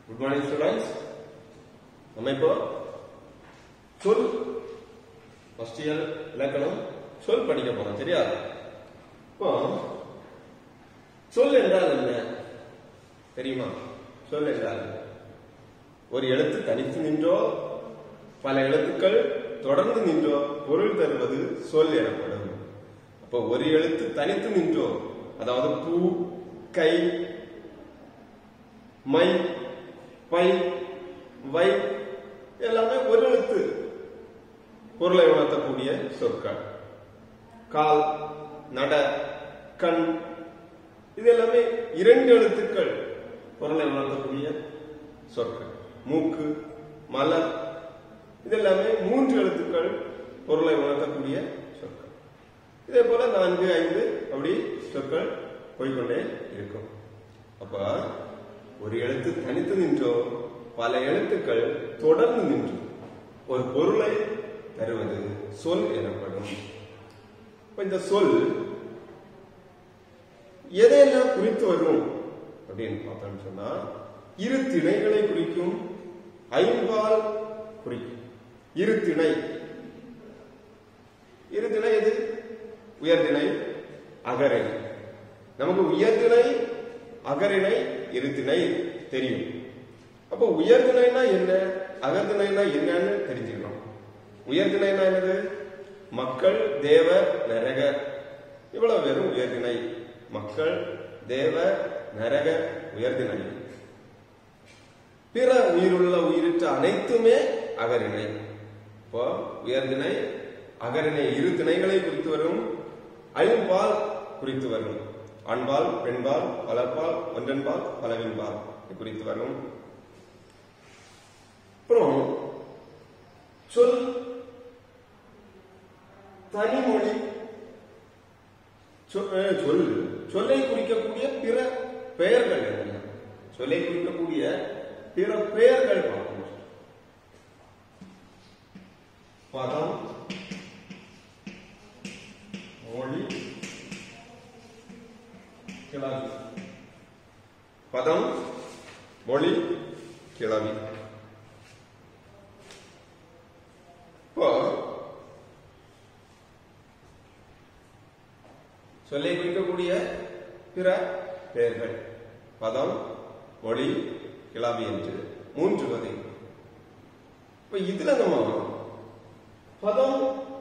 Good morning students நம்ம இப்போ சொல் ஃபர்ஸ்ட் இயர் இலக்கணம் சொல் படிக்க போறோம் சரியா இப்போ சொல் என்றால் என்ன தெரியுமா சொல் என்றால் என்ன? ஒரு எழுத்து தனித்து நின்றோ பல எழுத்துக்கள் தொடர்ந்து நின்றோ பொருள் தருவது சொல் எனப்படும் அப்போ ஒரு எழுத்து தனித்து நின்றோ அதாவது பூ கை மை பை வை எல்லாமே ஒரு எழுத்து பொருளை உணர்த்தக்கூடிய சொற்கள் கால் நட கண் இது எல்லாமே இரண்டு எழுத்துக்கள் பொருளை உணர்த்தக்கூடிய சொற்கள் மூக்கு மலர் இது எல்லாமே மூன்று எழுத்துக்கள் பொருளை உணர்த்தக்கூடிய சொற்கள் இதே போல நான்கு ஐந்து அப்படி சொற்கள் போய்க்கொண்டே இருக்கும் அப்ப ஒரு எழுத்து தனித்து நின்றோ பல எழுத்துக்கள் தொடர்ந்து நின்று ஒரு பொருளை தருவது சொல் எனப்படும் இப்ப இந்த சொல் எதையெல்லாம் குறித்து வரும் அப்படின்னு பார்த்தோம்னு சொன்னா இரு திணைகளை குறிக்கும் ஐம்பால் குறிக்கும் இரு திணை இரு திணை எது உயர்திணை அகரிணை நமக்கு உயர்திணை அகரிணை இருதிணை தெரியும் அப்போ உயர்திணைனா என்ன அகர்திணைனா என்னன்னு தெரிஞ்சுக்கணும் உயர்திணைனா என்னது மக்கள் தேவ நரக இவ்வளவு பேரும் உயர்திணை மக்கள் தேவ நரக உயர்திணை பிற உயிருள்ள உயிரிட்ட அனைத்துமே அகரிணை இப்போ உயர்திணை அகரிணை இரு திணைகளை குறித்து வரும் ஐம்பால் குறித்து வரும் ஆண்பால் பெண்பால் பலர்பால் ஒன்றன்பால் பலவின்பால் இது குறித்து வரும் அப்புறம் சொல் தனிமொழி சொ- அஹ் சொல் சொல்லை குறிக்கக்கூடிய பிற பெயர்கள் என்ன சொல்லை குறிக்கக்கூடிய பிற பெயர்கள் பார்க்கணும் பதம் மொழி கிளவி பதம் மொழி கிளவி இப்போ சொல்லை குறிக்கக்கூடிய பிற பெயர்கள் பதம் மொழி கிளவி என்று மூன்று வகை இப்ப இதுல நம்ம பதம்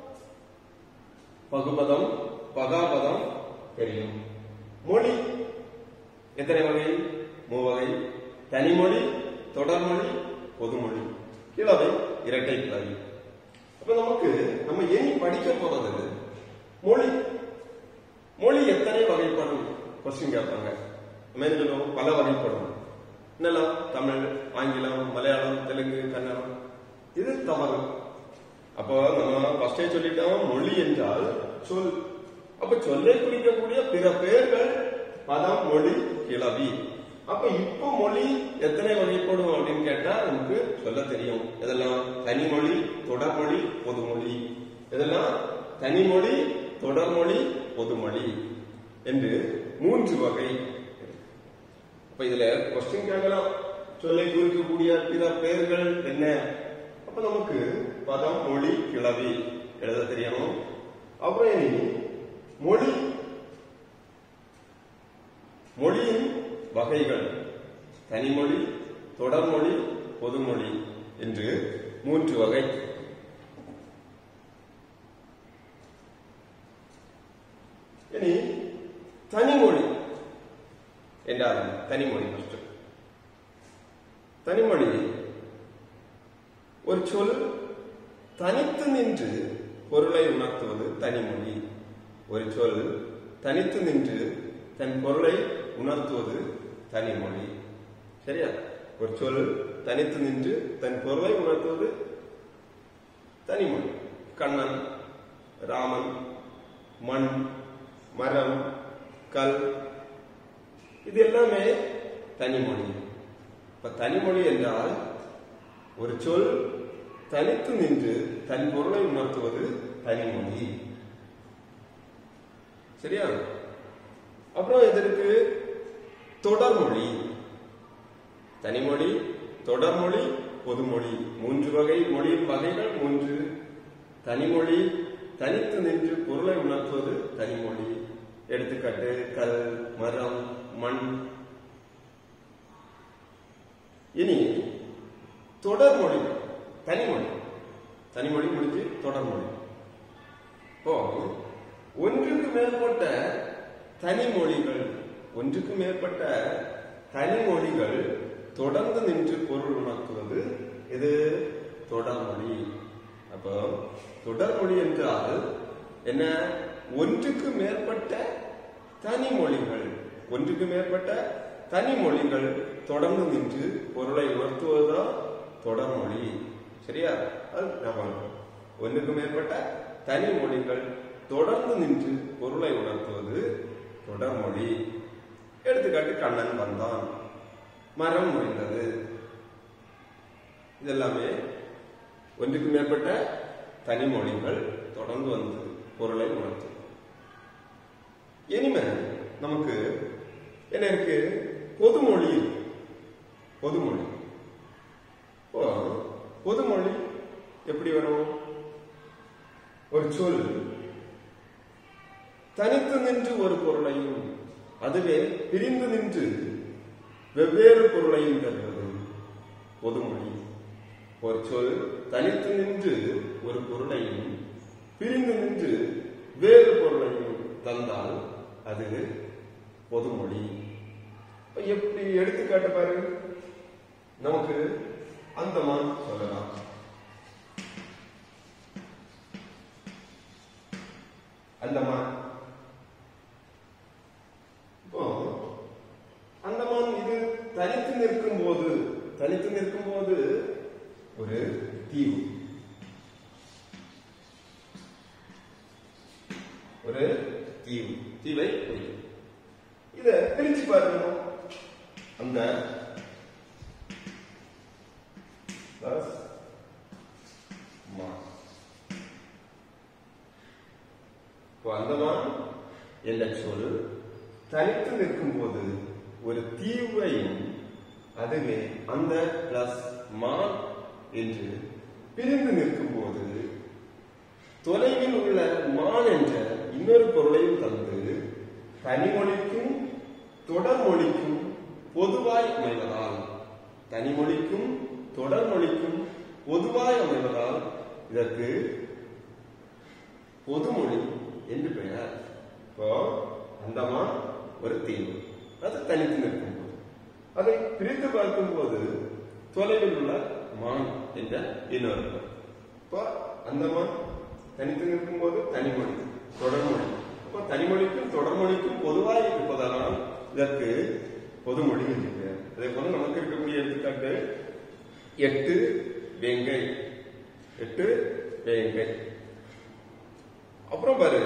பகுபதம் பகாபதம் தெரியும் மொழி எத்தனை வகை மூவகை தனிமொழி தொடர்மொழி பொதுமொழி கிளவை இரட்டை கிளவி அப்ப நமக்கு நம்ம எண்ணி படிக்க போறது மொழி மொழி எத்தனை வகைப்படும் கொஸ்டின் கேட்பாங்க நம்ம என்ன சொல்லுவோம் பல வகைப்படும் என்னெல்லாம் தமிழ் ஆங்கிலம் மலையாளம் தெலுங்கு கன்னடம் இது தவறு அப்போ நம்ம ஃபர்ஸ்டே சொல்லிட்டோம் மொழி என்றால் சொல் அப்ப சொல்லை குறிக்கக்கூடிய பிற பெயர்கள் பதம் மொழி கிளவி அப்ப இப்போ மொழி எத்தனை வகைப்படும் அப்படின்னு கேட்டா நமக்கு சொல்ல தெரியும் இதெல்லாம் தனிமொழி தொடர்மொழி பொதுமொழி இதெல்லாம் தனிமொழி தொடர்மொழி பொதுமொழி என்று மூன்று வகை அப்ப இதுல கொஸ்டின் கேட்கலாம் சொல்லை குறிக்கக்கூடிய பிற பெயர்கள் என்ன அப்ப நமக்கு பதம் மொழி கிளவி எழுத தெரியணும் அப்புறம் இனி மொழி மொழியின் வகைகள் தனிமொழி தொடர்மொழி பொதுமொழி என்று மூன்று வகை இனி தனிமொழி என்றால் என்ன? தனிமொழி ஃபர்ஸ்ட் தனிமொழி ஒரு சொல் தனித்து நின்று பொருளை உணர்த்துவது தனிமொழி ஒரு சொல் தனித்து நின்று தன் பொருளை உணர்த்துவது தனிமொழி சரியா ஒரு சொல் தனித்து நின்று தன் பொருளை உணர்த்துவது தனிமொழி கண்ணன் ராமன் மண் மரம் கல் இது எல்லாமே தனிமொழி இப்ப தனிமொழி என்றால் ஒரு சொல் தனித்து நின்று தன் பொருளை உணர்த்துவது தனிமொழி சரியா அப்புறம் இதற்கு தொடர்மொழி தனிமொழி தொடர்மொழி பொதுமொழி மூன்று வகை மொழியின் வகைகள் மூன்று தனிமொழி தனித்து நின்று பொருளை உணர்த்துவது தனிமொழி எடுத்துக்காட்டு கல் மரம் மண் இனி தொடர்மொழி தனிமொழி தனிமொழி முடிஞ்சு தொடர்மொழி இப்போ ஒன்றுக்கு மேற்பட்ட தனிமொழிகள் ஒன்றுக்கு மேற்பட்ட தனிமொழிகள் தொடர்ந்து நின்று பொருள் உணர்த்துவது இது தொடர்மொழி அப்போ தொடர்மொழி என்றால் என்ன ஒன்றுக்கு மேற்பட்ட தனிமொழிகள் ஒன்றுக்கு மேற்பட்ட தனிமொழிகள் தொடர்ந்து நின்று பொருளை உணர்த்துவதுதான் தொடர்மொழி சரியா அது ஞாபகம் ஒன்றுக்கு மேற்பட்ட தனிமொழிகள் தொடர்ந்து நின்று பொருளை உணர்த்துவது தொடர்மொழி எடுத்துக்காட்டு கண்ணன் வந்தான் மரம் முறிந்தது இதெல்லாமே ஒன்றுக்கு மேற்பட்ட தனிமொழிகள் தொடர்ந்து வந்து பொருளை உணர்த்தும் இனிமே நமக்கு என்ன இருக்கு பொதுமொழி இருக்கு. பொதுமொழி இப்போ பொதுமொழி எப்படி வரும் ஒரு சொல் தனித்து நின்று ஒரு பொருளையும் அதுவே பிரிந்து நின்று வெவ்வேறு பொருளையும் தருவது பொதுமொழி ஒரு சொல் தனித்து நின்று ஒரு பொருளையும் பிரிந்து நின்று வேறு பொருளையும் தந்தால் அது பொதுமொழி இப்ப எப்படி எடுத்துக்காட்டு பாரு நமக்கு அந்தமான் சொல்லலாம் அந்தமான் இப்போ அந்தமான் இது தனித்து நிற்கும் போது தனித்து நிற்கும் போது ஒரு தீவு ஒரு தீவு தீவை குறிக்கும் இத பிரிச்சு பாருங்க அந்த plus மா இப்போ அந்தமான் என்ற சொல் தனித்து நிற்கும் போது ஒரு தீவையும் அதுவே அந்த பிளஸ் மான் என்று பிரிந்து நிற்கும் போது தொலைவில் உள்ள மான் என்ற இன்னொரு பொருளையும் தந்து தனிமொழிக்கும் தொடர்மொழிக்கும் பொதுவாய் அமைவதால் தனிமொழிக்கும் தொடர்மொழிக்கும் பொதுவாய் அமைவதால் இதற்கு பொதுமொழி என்று பெயர் இப்போ அந்தமான் ஒரு தீவு அது தனித்து நிற்கும் போது அதை பிரித்து பார்க்கும்போது தொலைவில் உள்ள மான் என்ற இன்னொரு பொருள். இப்போ அந்தமான் தனித்து நிற்கும் போது தனிமொழி தொடர்மொழி அப்போ தனிமொழிக்கும் தொடர்மொழிக்கும் பொதுவாக இருப்பதனால் இதற்கு பொதுமொழி என்று பெயர் அதே போல நமக்கு இருக்கக்கூடிய எடுத்துக்காட்டு எட்டு வேங்கை எட்டு வேங்கை அப்புறம் பாரு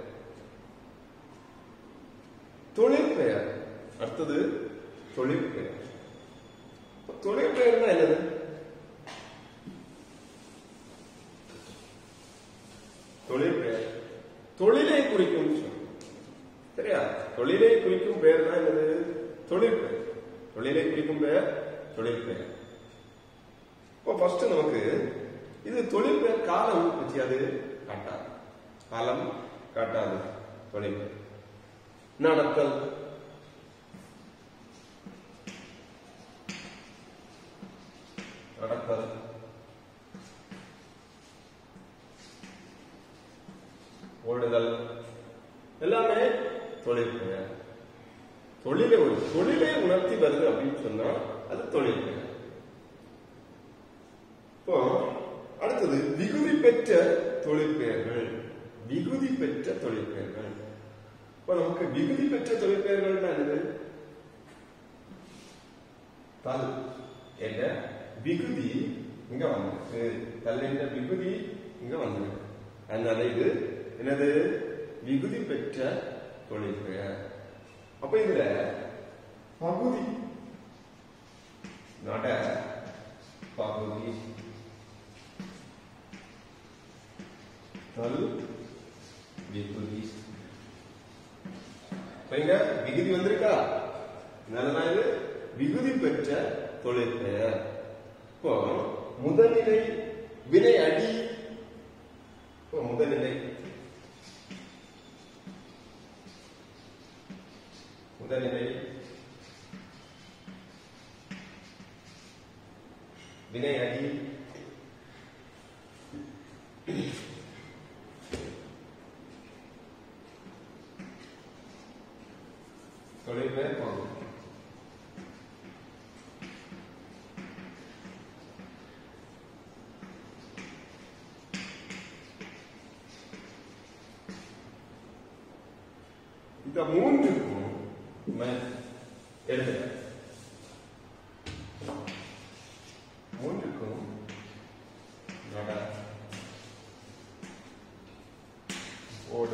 தொழில் பெயர் அடுத்தது தொழில் பெயர் இப்ப தொழில் பெயர்னா என்னது தொழில் பெயர் தொழிலை குறிக்கும் சொல் சரியா தொழிலை குறிக்கும் பெயர் தான் என்னது தொழில் பெயர் தொழிலை குறிக்கும் பெயர் தொழில் பெயர் இப்போ ஃபர்ஸ்ட் நமக்கு இது தொழில் பெயர் காலம் வச்சு அது காட்டாது காலம் காட்டாது தொழில் பெயர் நடத்தல் நடத்தல் ஓடுதல் எல்லாமே தொழில் பெயர் தொழிலை ஒரு தொழிலை உணர்த்தி வருது அப்படின்னு சொன்னா அது தொழில் பெயர் இப்போ அடுத்தது விகுதி பெற்ற தொழில் பெயர்கள் விகுதி பெற்ற தொழில் பெயர்கள் இப்போ நமக்கு விகுதி பெற்ற தொழில் பெயர்கள் என்னது தல் என்ற விகுதி இங்க வந்திருக்கு தல் என்ற விகுதி இங்க வந்திருக்கு அதனால இது என்னது விகுதி பெற்ற தொழில் பெயர் அப்ப இதுல பகுதி நட பகுதி தல் விகுதி இப்ப இங்க விகுதி வந்திருக்கா அதனாலதான் இது விகுதி பெற்ற தொழிற்பெயர் இப்போ முதல்நிலை வினை அடி இப்போ முதல்நிலை முதல்நிலை வினை அடி தொழிற்பெயர் பகுதி இந்த மூன்றுக்கும் நம்ம எழுதுக மூன்றுக்கும் நட ஓடு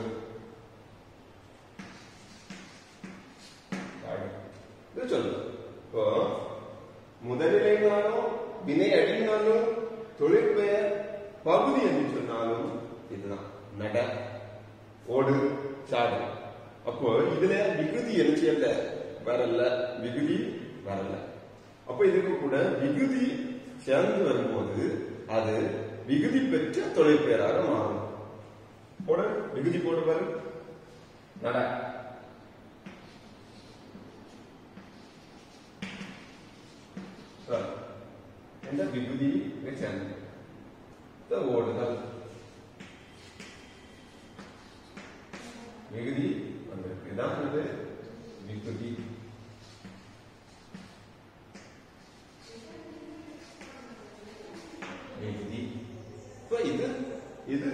பாடு. இது சொல்லு இப்போ முதலிலைனாலும் வினை அடினாலும் தொழிற்பெயர் பகுதி என்று சொன்னாலும் இதுதான் நட ஓடு சாடு அப்போ இதுல விகுதி எழுச்சி அல்ல வரல விகுதி வரல அப்போ இதுக்கு கூட விகுதி சேர்ந்து வரும்போது அது விகுதி பெற்ற தொழிற்பெயராக மாறும் போடு விகுதி போட்டு பாரு நட சரி. என்ற விகுதி சேர்ந்து இந்த ஓடுதல் விகுதி வந்திருக்கு இதான் வந்து விகுதி விகுதி இப்ப இது இது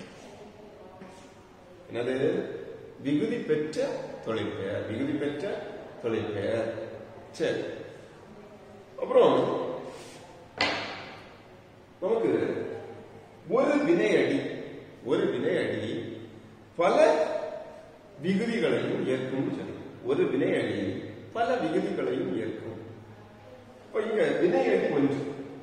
என்னது விகுதி பெற்ற தொழிற்பெயர் விகுதி பெற்ற தொழிற்பெயர் சரி அப்புறம் நமக்கு ஒரு வினையடி ஒரு வினையடி பல விகுதிகளையும் ஏற்கும் சொல்லி ஒரு வினையடி பல விகுதிகளையும் ஏற்கும் இப்ப இங்க வினையடி ஒன்று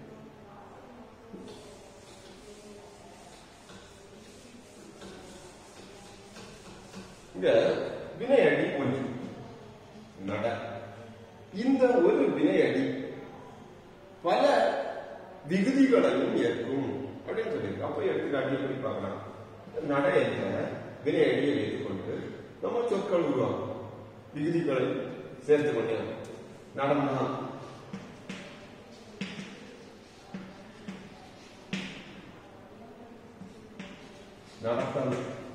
இங்க வினையடி ஒன்று நட இந்த ஒரு வினையடி பல விகுதிகளையும் ஏற்கும் அப்படின்னு சொல்லியிருக்கு அப்ப எடுத்துக்காட்டி எப்படி பார்க்கலாம் நட என்ற வினையடியை வைத்துக்கொண்டு நம்ம சொற்கள் உருவாக்கும் விகுதிகளை சேர்த்து கொண்டே நடந்தான் நடத்தல்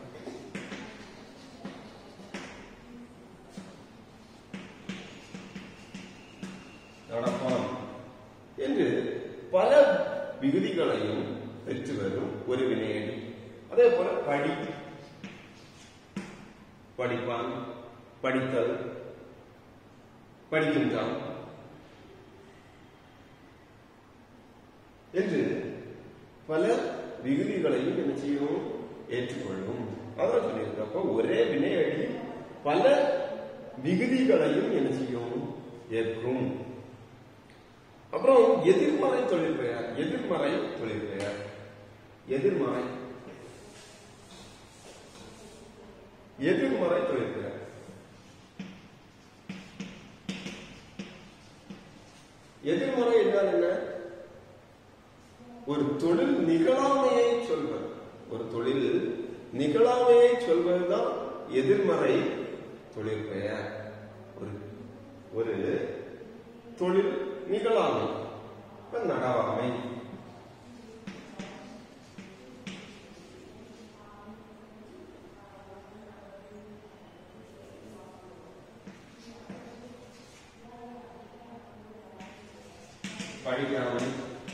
நடப்பான் என்று பல விகுதிகளையும் பெற்று வரும் ஒரு வினையடி அதே போல படி படிப்பான் படித்தல் படிக்கின்றான் என்று பல விகுதிகளையும் என்ன செய்யும் ஏற்றுக்கொள்ளும் அதான் சொல்லியிருக்கப்போ ஒரே வினையடி பல விகுதிகளையும் என்ன செய்யும் ஏற்கும் அப்புறம் எதிர்மறை தொழிற்பெயர் எதிர்மறை தொழிற்பெயர் எதிர்மறை எதிர்மறை தொழிற்பெயர் எதிர்மறை என்றால் என்ன ஒரு தொழில் நிகழாமையை சொல்வது ஒரு தொழில் நிகழாமையை சொல்வதுதான் எதிர்மறை தொழிற்பெயர் ஒரு ஒரு தொழில் நிகழாமை இப்ப நடாமை படிக்காமை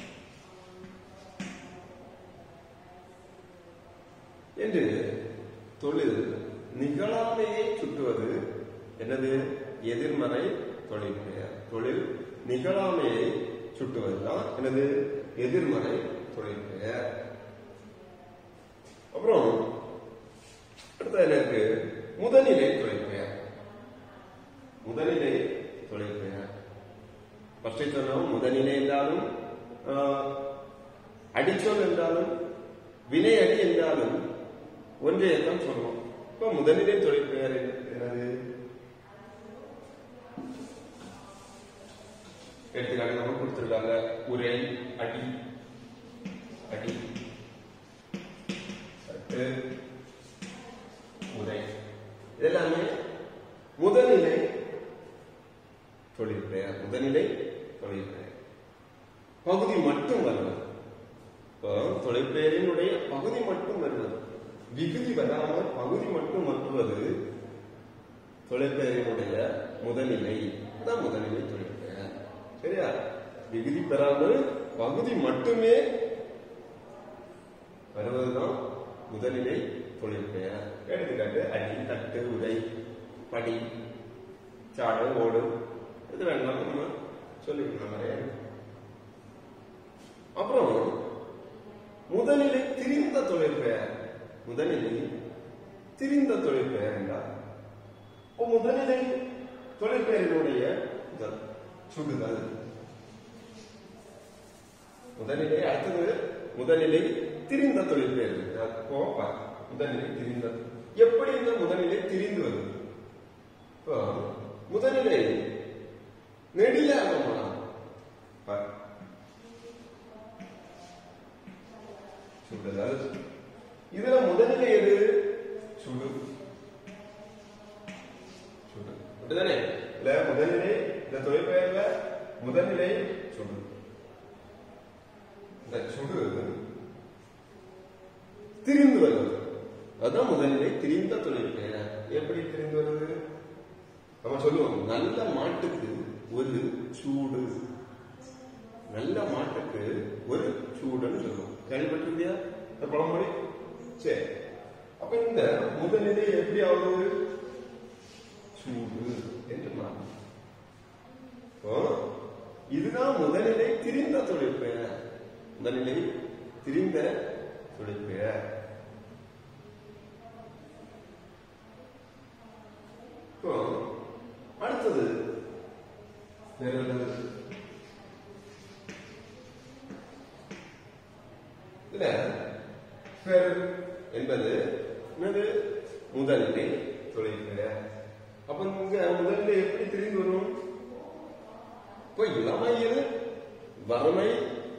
என்று தொழில் நிகழாமையை சுட்டுவது என்னது எதிர்மறை தொழில் பெயர் தொழில் நிகழாமையை சுட்டுவதுதான் எனது எதிர்மறை தொழில் பெயர் அப்புறம் அடுத்த எனக்கு முதல்நிலை தொழில் பெயர் முதல்நிலை தொழில் பெயர் ஃபர்ஸ்டே சொன்னோம் முதல்நிலை என்றாலும் ஆஹ், அடிச்சொல் என்றாலும் வினை அடி என்றாலும் ஒன்றையத்தான் சொல்லுவோம் இப்ப முதல்நிலை தொழில் பெயர் என்னது எடுத்துக்காட்டு நம்ம கொடுத்திருக்காங்க உரை அடி அடி சட்டு உரை இதெல்லாமே முதல்நிலை தொழில் பெயர் முதல்நிலை தொழில் பெயர் பகுதி மட்டும் வருவது இப்போ தொழிற்பெயரினுடைய பகுதி மட்டும் வருவது விகுதி வராமல் பகுதி மட்டும் வருவது தொழிற்பெயரினுடைய முதல்நிலை அதான் முதல்நிலை தொழிற்பெயர் சரியா விகுதி பெறாமல் பகுதி மட்டுமே வருவதுதான் முதல்நிலை தொழிற்பெயர் எடுத்துக்காட்டு அடி தட்டு உரை படி சாடு ஓடு இது வேண்டாம் நம்ம சொல்லிக்கலாம் நிறைய அப்புறம் முதலிலே திரிந்த தொழிற்பெயர் முதலிலே திரிந்த தொழிற்பெயர் என்றால் இப்போ முதலிலே தொழிற்பெயரினுடைய முதல் சுடுதல் முதலிலே அடுத்தது முதலிலே திரிந்த தொழிற்பெயர் கோப்பா முதலிலே திரிந்த எப்படி இந்த முதலிலே திரிந்து வருது இப்போ முதலிலே நெடிலாகமா சுடுதல் இதுல முதலிலே எது சுடு சுடு அப்படிதானே இல்ல முதலிலே இந்த தொழிற்பெயர்ல முதல்நிலை சுடு இந்த சுடு திரிந்து வருவது அதுதான் முதல்நிலை திரிந்த தொழிற்பெயர் எப்படி திரிந்து வருது நம்ம சொல்லுவோம் நல்ல மாட்டுக்கு ஒரு சூடு நல்ல மாட்டுக்கு ஒரு சூடுன்னு சொல்லுவோம் கேள்விப்பட்டிருக்கியா இந்த பழமொழி சரி அப்ப இந்த முதல்நிலை எப்படி ஆகுது சூடு என்று மாறும் இப்போ இதுதான் முதல்நிலை திரிந்த தொழிற்பெயர் முதல்நிலை திரிந்த தொழிற்பெயர் இப்போ அடுத்தது வேற என்னது? இல்ல பெரு என்பது என்னது முதல்நிலை தொழிற்பெயர் அப்ப இங்க முதல்நிலை எப்படி தெரிந்து வரும் இப்போ இளமையில் வறுமை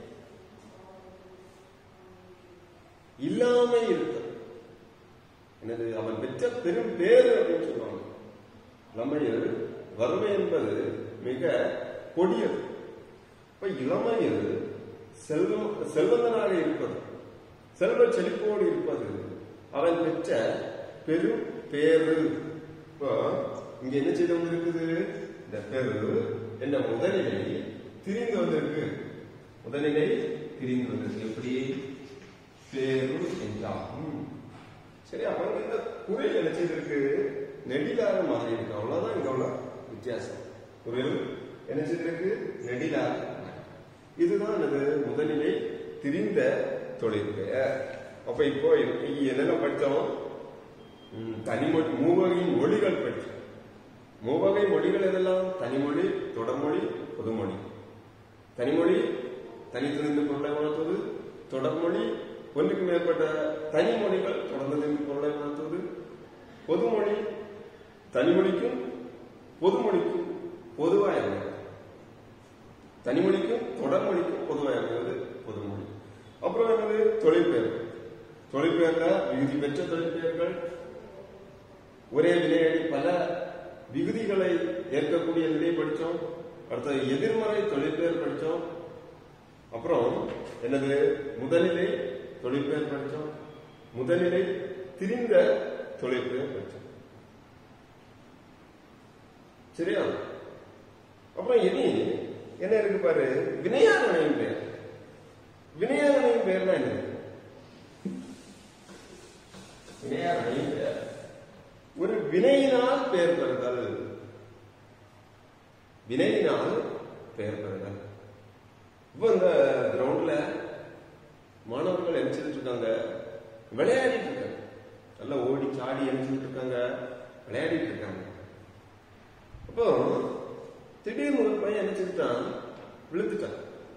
இல்லாமை இருக்க என்னது அவன் பெற்ற பெரும் பேரு அப்படின்னு சொல்லுவாங்க இளமையில் வறுமை என்பது மிக கொடியது இப்ப இளமையில் செல்வம் செல்வந்தனாக இருப்பது செல்வ செழிப்போடு இருப்பது அவன் பெற்ற பெரும் பேரு இப்போ இங்க என்ன செய்து வந்திருக்குது இந்த பெரு என்ன முதலிலை திரிந்து வந்திருக்கு முதலிலை திரிந்து வந்திருக்கு எப்படி பேரு என்றாகும் சரி அப்புறம் இந்த குரல் என்ன செய்திருக்கு நெடிலாக மாறி இருக்கு அவ்வளவுதான் இங்க உள்ள வித்தியாசம் குரல் என்ன செய்திருக்கு நெடிலாக மாறி. இதுதான் எனது முதலிலே திரிந்த தொழிற்பெயர் அப்ப இப்போ இன்னைக்கு என்னென்ன படித்தோம் ம், தனிமொழி மூவகை மொழிகள் படித்தோம் மூவகை மொழிகள் எதெல்லாம் தனிமொழி தொடர்மொழி பொதுமொழி தனிமொழி தனித்து நின்று பொருளை உணர்த்துவது தொடர்மொழி ஒன்றுக்கு மேற்பட்ட தனிமொழிகள் தொடர்ந்து நின்று பொருளை உணர்த்துவது பொதுமொழி தனிமொழிக்கும் பொதுமொழிக்கும் பொதுவாக அமைவது தனிமொழிக்கும் தொடர்மொழிக்கும் பொதுவாக அமைவது பொதுமொழி அப்புறம் என்னது தொழிற்பெயர் தொழிற்பெயர்ல விகுதி பெற்ற தொழிற்பெயர்கள் ஒரே வினையடி பல விகுதிகளை ஏற்கக்கூடிய நிலை படிச்சோம் அடுத்தது எதிர்மறை தொழிற்பெயர் படிச்சோம் அப்புறம் என்னது முதலிலை தொழிற்பெயர் படிச்சோம் முதலிலை திரிந்த தொழிற்பெயர் படிச்சோம் சரியா அப்புறம் இனி என்ன இருக்கு பாரு வினையாரணையின் பெயர் வினையாரணையின் பெயர்னா என்ன வினையாரணையின் பெயர் ஒரு வினையினால் பெயர் பெறுதல் வினையினால் பெயர் பெறுதல் இப்போ இந்த கிரவுண்ட்ல மாணவர்கள் என்ன செஞ்சுட்டு இருக்காங்க விளையாடிட்டு இருக்காங்க நல்லா ஓடி சாடி என்ன செஞ்சுட்டு இருக்காங்க விளையாடிட்டு இருக்காங்க அப்போ திடீர்னு ஒரு பையன் என்ன செஞ்சுட்டான் விழுந்துட்டான்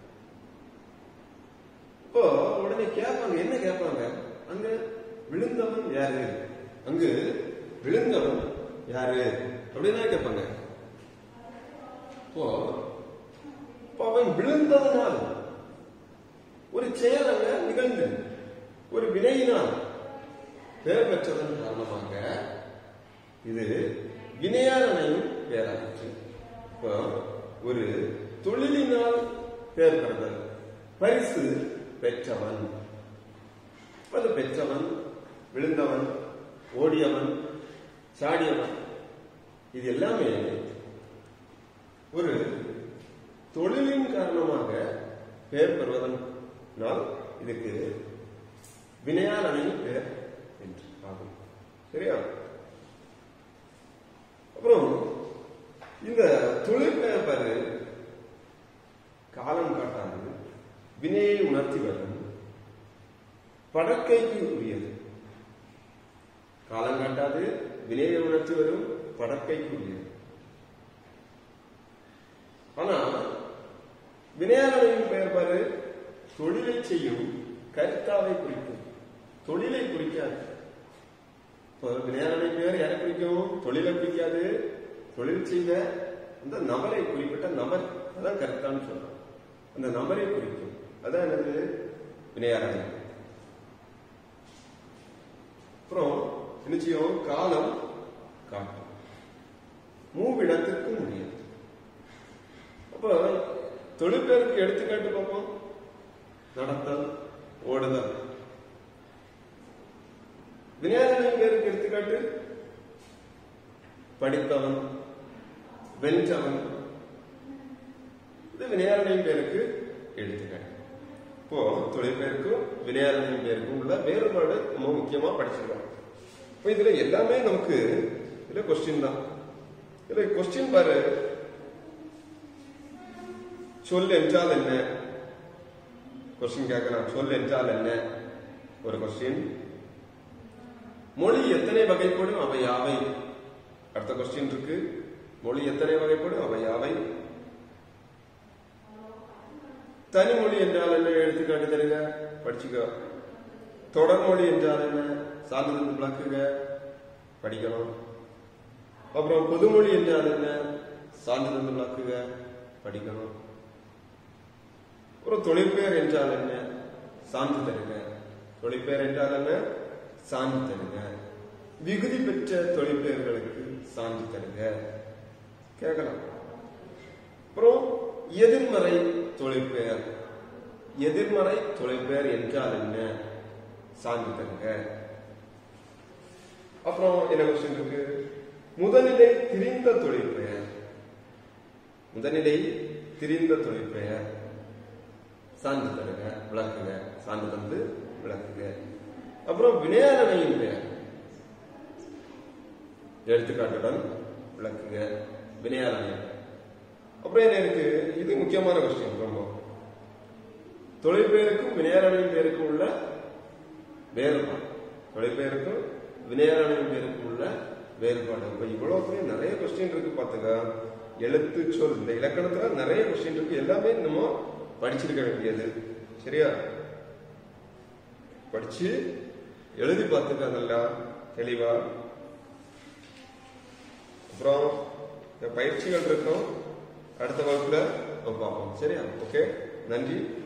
இப்போ உடனே கேட்பாங்க என்ன கேட்பாங்க அங்க விழுந்தவன் யாரு அங்கு விழுந்தவன் யாரு அப்படின்னு கேட்பாங்க இப்போ அவன் விழுந்ததனால் ஒரு செயல் அங்க நிகழ்ந்தது ஒரு வினையினால் பெயர் பெற்றதன் காரணமாக இது வினையாரணையும் பெயராயிற்று இப்போ ஒரு தொழிலினால் பெயர் பெறுதல் பரிசு பெற்றவன் இப்ப அந்த பெற்றவன் விழுந்தவன் ஓடியவன் சாடியவன் இது எல்லாமே ஒரு தொழிலின் காரணமாக பெயர் பெறுவதனால் இதுக்கு வினையால் அணையும் பெயர் என்று ஆகும் சரியா அப்புறம் இந்த தொழில் பெயர் பாரு காலம் காட்டாது வினையை உணர்த்தி வரும் படக்கைக்கு உரியது காலம் காட்டாது வினையை உணர்த்தி வரும் படக்கைக்கு உரியது ஆனா வினையாளரின் பெயர் பாரு தொழிலை செய்யும் கருத்தாவை குறிக்கும் தொழிலை குறிக்காது இப்போ வினையாளரின் பெயர் யாரை குறிக்கும் தொழிலை குறிக்காது தொழில் செய்த அந்த நபரை குறிப்பிட்ட நபர் அதான் கருத்தான்னு சொல்றோம் அந்த நபரை குறிக்கும் அதான் என்னது வினையாளர் அப்புறம் என்ன செய்யும் காலம் காட்டும் மூவிடத்திற்கு முடியாது அப்ப தொழிற்பேருக்கு எடுத்துக்காட்டு பார்ப்போம் நடத்தல் ஓடுதல் வினையாளனின் பேருக்கு எடுத்துக்காட்டு படித்தவன் வென்றவன் இது வினையாளனின் பேருக்கு எடுத்துக்காட்டு இப்போ தொழிற்பேருக்கும் வினையாளனின் பேருக்கும் உள்ள வேறுபாடு ரொம்ப முக்கியமா படிச்சிருக்கோம் இப்போ இதுல எல்லாமே நமக்கு இதுல கொஸ்டின் தான் இதுல கொஸ்டின் பாரு சொல் என்றால் என்ன கொஸ்டின் கேட்கலாம் சொல் என்றால் என்ன ஒரு கொஸ்டின் மொழி எத்தனை வகைப்படும் அவை யாவை அடுத்த கொஸ்டின் இருக்கு மொழி எத்தனை வகைப்படும் அவை யாவை தனிமொழி என்றால் என்ன எடுத்துக்காட்டு தருங்க படிச்சுக்கோ தொடர்மொழி என்றால் என்ன சான்றிதழ் விளக்குக படிக்கணும் அப்புறம் பொதுமொழி என்றால் என்ன சான்றிதழ் விளக்குக படிக்கணும் ஒரு தொழிற்பெயர் என்றால் என்ன சான்று தருக தொழிற்பெயர் என்றால் என்ன சான்று தருக விகுதி பெற்ற தொழிற்பெயர்களுக்கு சான்று தருக கேட்கலாம் அப்புறம் எதிர்மறை தொழிற்பெயர் எதிர்மறை தொழிற்பெயர் என்றால் என்ன சான்று தருக அப்புறம் என்ன கொஸ்டின் இருக்கு முதல்நிலை திரிந்த தொழிற்பெயர் முதல்நிலை திரிந்த தொழிற்பெயர் சான்று தருங்க விளக்குங்க சான்று தந்து விளக்குங்க அப்புறம் வினையாளனையின் பெயர் எடுத்துக்காட்டுடன் விளக்குங்க வினையாளனையன் அப்புறம் என்ன இருக்கு இது முக்கியமான கொஸ்டின் ரொம்ப தொழிற்பெயருக்கும் வினையாளனையின் பேருக்கும் உள்ள வேறுபாடு தொழிற்பெயருக்கும் வினையாளனையின் பேருக்கும் உள்ள வேறுபாடு இப்ப இவ்வளவு நிறைய கொஸ்டின் இருக்கு பாத்துக்க எழுத்து சொல் இந்த இலக்கணத்துல நிறைய கொஸ்டின் இருக்கு எல்லாமே நம்ம படிச்சிருக்க வேண்டியது சரியா படிச்சு எழுதி பார்த்துக்க நல்லா தெளிவா அப்புறம் இந்த பயிற்சிகள் இருக்கும் அடுத்த வகுப்புல நம்ம பார்ப்போம் சரியா ஓகே நன்றி